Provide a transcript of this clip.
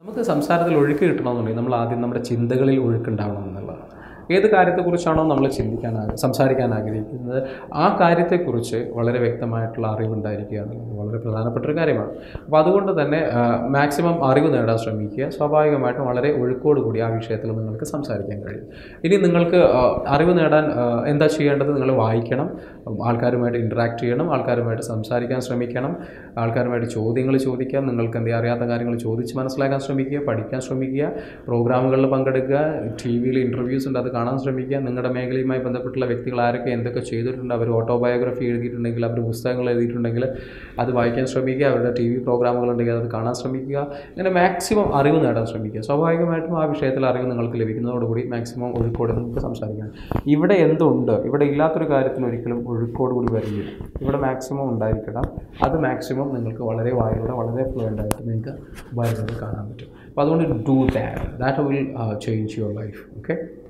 നമുക്ക് സംസാരത്തിൽ ഒഴുക്ക് കിട്ടണമെന്നുണ്ടെങ്കിൽ നമ്മൾ ആദ്യം നമ്മുടെ ചിന്തകളിൽ ഒഴുക്കുണ്ടാവണം എന്നുള്ളതാണ് ഏത് കാര്യത്തെക്കുറിച്ചാണോ നമ്മൾ ചിന്തിക്കാൻ ആഗ്ര- സംസാരിക്കാൻ ആഗ്രഹിക്കുന്നത് ആ കാര്യത്തെക്കുറിച്ച് വളരെ വ്യക്തമായിട്ടുള്ള അറിവുണ്ടായിരിക്കുക എന്നുള്ളത് വളരെ പ്രധാനപ്പെട്ട ഒരു കാര്യമാണ് അപ്പോൾ അതുകൊണ്ട് തന്നെ മാക്സിമം അറിവ് നേടാൻ ശ്രമിക്കുക സ്വാഭാവികമായിട്ടും വളരെ ഒഴുക്കോട് കൂടി ആ വിഷയത്തിൽ നിങ്ങൾക്ക് സംസാരിക്കാൻ കഴിയും ഇനി നിങ്ങൾക്ക് ആ, അറിവ് നേടാൻ ആ, എന്താ ചെയ്യേണ്ടത് നിങ്ങൾ വായിക്കണം ആൾക്കാരുമായിട്ട് ഇൻറ്ററാക്ട് ചെയ്യണം ആൾക്കാരുമായിട്ട് സംസാരിക്കാൻ ശ്രമിക്കണം ആൾക്കാരുമായിട്ട് ചോദ്യങ്ങൾ ചോദിക്കാം നിങ്ങൾക്ക് എന്തെങ്കിലും അറിയാത്ത കാര്യങ്ങൾ ചോദിച്ച് മനസ്സിലാക്കാൻ ശ്രമിക്കുക പഠിക്കാൻ ശ്രമിക്കുക പ്രോഗ്രാമുകളിൽ പങ്കെടുക്കുക ടി വിയിൽ ഇൻ്റർവ്യൂസ് ഉണ്ട് അത് കാണാൻ ശ്രമിക്കുക നിങ്ങളുടെ മേഖലയുമായി ബന്ധപ്പെട്ടുള്ള വ്യക്തികൾ ആരൊക്കെ എന്തൊക്കെ ചെയ്തിട്ടുണ്ട് അവർ ഓട്ടോബയോഗ്രഫി എഴുതിയിട്ടുണ്ടെങ്കിൽ അവർ പുസ്തകങ്ങൾ എഴുതിയിട്ടുണ്ടെങ്കിൽ അത് വായിക്കാൻ ശ്രമിക്കുക അവരുടെ ടി വി പ്രോഗ്രാമുകൾ ഉണ്ടെങ്കിൽ അത് കാണാൻ ശ്രമിക്കുക ഇങ്ങനെ മാക്സിമം അറിവ് നേടാൻ ശ്രമിക്കുക സ്വാഭാവികമായിട്ടും ആ വിഷയത്തിൽ അറിവ് നിങ്ങൾക്ക് ലഭിക്കുന്നതോടുകൂടി മാക്സിമം ഒഴുക്കോടെ നിങ്ങൾക്ക് സംസാരിക്കണം ഇവിടെ എന്തുണ്ട് ഇവിടെ ഇല്ലാത്തൊരു കാര്യത്തിന് ഒരിക്കലും ഒഴുക്കോടുകൂടി വരില്ല ഇവിടെ മാക്സിമം ഉണ്ടായിരിക്കണം അത് മാക്സിമം നിങ്ങൾക്ക് വളരെ വായിലൂടെ വളരെ ഫ്ലുവൻ്റ് ആയിട്ട് നിങ്ങൾക്ക് വരുന്നത് കാണാൻ പറ്റും അപ്പോൾ അതുകൊണ്ട് do that that will change your life okay